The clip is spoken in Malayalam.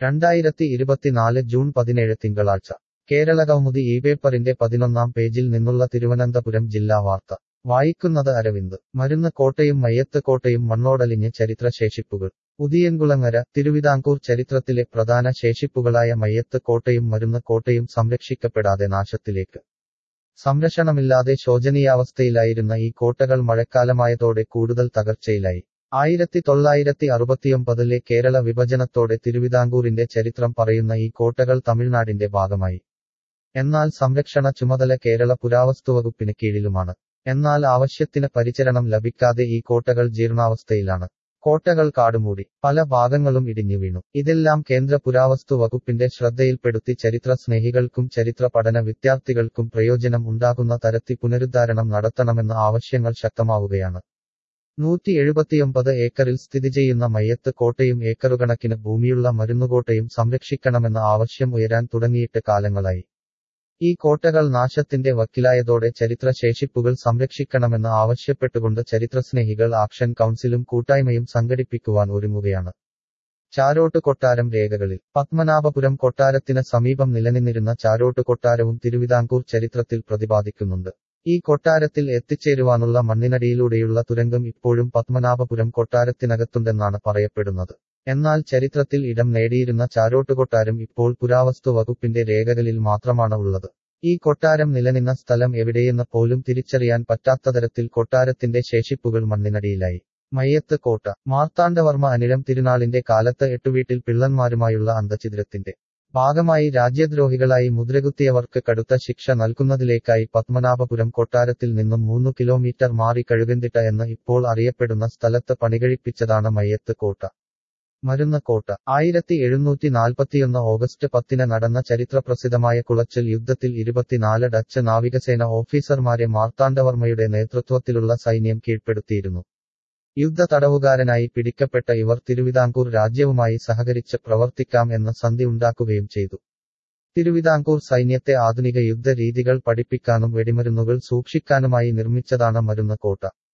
രണ്ടായിരത്തി ഇരുപത്തിനാല് ജൂൺ പതിനേഴ് തിങ്കളാഴ്ച കേരളകൗമുദി ഈ പേപ്പറിന്റെ പതിനൊന്നാം പേജിൽ നിന്നുള്ള തിരുവനന്തപുരം ജില്ലാ വാർത്ത വായിക്കുന്നത് അരവിന്ദ് മരുന്ന് കോട്ടയും മയ്യത്ത് കോട്ടയും മണ്ണോടലിഞ്ഞ് ചരിത്ര ശേഷിപ്പുകൾ ഉദിയൻകുളങ്ങര തിരുവിതാംകൂർ ചരിത്രത്തിലെ പ്രധാന ശേഷിപ്പുകളായ മയ്യത്ത് കോട്ടയും മരുന്ന് കോട്ടയും സംരക്ഷിക്കപ്പെടാതെ നാശത്തിലേക്ക് സംരക്ഷണമില്ലാതെ ശോചനീയാവസ്ഥയിലായിരുന്ന ഈ കോട്ടകൾ മഴക്കാലമായതോടെ കൂടുതൽ തകർച്ചയിലായി ആയിരത്തി തൊള്ളായിരത്തി അറുപത്തിയൊമ്പതിലെ കേരള വിഭജനത്തോടെ തിരുവിതാംകൂറിന്റെ ചരിത്രം പറയുന്ന ഈ കോട്ടകൾ തമിഴ്നാടിന്റെ ഭാഗമായി എന്നാൽ സംരക്ഷണ ചുമതല കേരള പുരാവസ്തുവകുപ്പിന് കീഴിലുമാണ് എന്നാൽ ആവശ്യത്തിന് പരിചരണം ലഭിക്കാതെ ഈ കോട്ടകൾ ജീർണാവസ്ഥയിലാണ് കോട്ടകൾ കാടുമൂടി പല ഭാഗങ്ങളും ഇടിഞ്ഞു വീണു ഇതെല്ലാം കേന്ദ്ര പുരാവസ്തു വകുപ്പിന്റെ ശ്രദ്ധയിൽപ്പെടുത്തി ചരിത്ര സ്നേഹികൾക്കും ചരിത്ര പഠന വിദ്യാർത്ഥികൾക്കും പ്രയോജനം ഉണ്ടാകുന്ന തരത്തിൽ പുനരുദ്ധാരണം നടത്തണമെന്ന ആവശ്യങ്ങൾ ശക്തമാവുകയാണ് നൂറ്റി എഴുപത്തിയൊമ്പത് ഏക്കറിൽ സ്ഥിതി ചെയ്യുന്ന മയ്യത്ത് കോട്ടയും ഏക്കറുകണക്കിന് ഭൂമിയുള്ള മരുന്നുകോട്ടയും സംരക്ഷിക്കണമെന്ന ആവശ്യം ഉയരാൻ തുടങ്ങിയിട്ട് കാലങ്ങളായി ഈ കോട്ടകൾ നാശത്തിന്റെ വക്കിലായതോടെ ചരിത്ര ശേഷിപ്പുകൾ സംരക്ഷിക്കണമെന്ന് ആവശ്യപ്പെട്ടുകൊണ്ട് ചരിത്രസ്നേഹികൾ ആക്ഷൻ കൗൺസിലും കൂട്ടായ്മയും സംഘടിപ്പിക്കുവാൻ ഒരുങ്ങുകയാണ് ചാരോട്ട് കൊട്ടാരം രേഖകളിൽ പത്മനാഭപുരം കൊട്ടാരത്തിന് സമീപം നിലനിന്നിരുന്ന ചാരോട്ട് കൊട്ടാരവും തിരുവിതാംകൂർ ചരിത്രത്തിൽ പ്രതിപാദിക്കുന്നുണ്ട് ഈ കൊട്ടാരത്തിൽ എത്തിച്ചേരുവാനുള്ള മണ്ണിനടിയിലൂടെയുള്ള തുരങ്കം ഇപ്പോഴും പത്മനാഭപുരം കൊട്ടാരത്തിനകത്തുണ്ടെന്നാണ് പറയപ്പെടുന്നത് എന്നാൽ ചരിത്രത്തിൽ ഇടം നേടിയിരുന്ന ചാരോട്ടുകൊട്ടാരം ഇപ്പോൾ പുരാവസ്തു വകുപ്പിന്റെ രേഖകളിൽ മാത്രമാണ് ഉള്ളത് ഈ കൊട്ടാരം നിലനിന്ന സ്ഥലം എവിടെയെന്ന് പോലും തിരിച്ചറിയാൻ പറ്റാത്തതരത്തിൽ കൊട്ടാരത്തിന്റെ ശേഷിപ്പുകൾ മണ്ണിനടിയിലായി മയ്യത്ത് കോട്ട മാർത്താണ്ഡവർമ്മ അനിഴം തിരുനാളിന്റെ കാലത്ത് എട്ടുവീട്ടിൽ പിള്ളന്മാരുമായുള്ള അന്തചിദ്രത്തിന്റെ ഭാഗമായി രാജ്യദ്രോഹികളായി മുദ്രകുത്തിയവർക്ക് കടുത്ത ശിക്ഷ നൽകുന്നതിലേക്കായി പത്മനാഭപുരം കൊട്ടാരത്തിൽ നിന്നും മൂന്നു കിലോമീറ്റർ മാറി കഴുകന്തിട്ട എന്ന് ഇപ്പോൾ അറിയപ്പെടുന്ന സ്ഥലത്ത് പണികഴിപ്പിച്ചതാണ് മയ്യത്ത് കോട്ട മരുന്ന് കോട്ട ആയിരത്തി എഴുന്നൂറ്റി നാൽപ്പത്തിയൊന്ന് ഓഗസ്റ്റ് പത്തിന് നടന്ന ചരിത്രപ്രസിദ്ധമായ കുളച്ചൽ യുദ്ധത്തിൽ ഇരുപത്തിനാല് ഡച്ച് നാവികസേന ഓഫീസർമാരെ മാർത്താണ്ഡവർമ്മയുടെ നേതൃത്വത്തിലുള്ള സൈന്യം കീഴ്പ്പെടുത്തിയിരുന്നു യുദ്ധ തടവുകാരനായി പിടിക്കപ്പെട്ട ഇവർ തിരുവിതാംകൂർ രാജ്യവുമായി സഹകരിച്ച് പ്രവർത്തിക്കാം എന്ന സന്ധി ഉണ്ടാക്കുകയും ചെയ്തു തിരുവിതാംകൂർ സൈന്യത്തെ ആധുനിക യുദ്ധ രീതികൾ പഠിപ്പിക്കാനും വെടിമരുന്നുകൾ സൂക്ഷിക്കാനുമായി നിർമ്മിച്ചതാണ് മരുന്ന് കോട്ട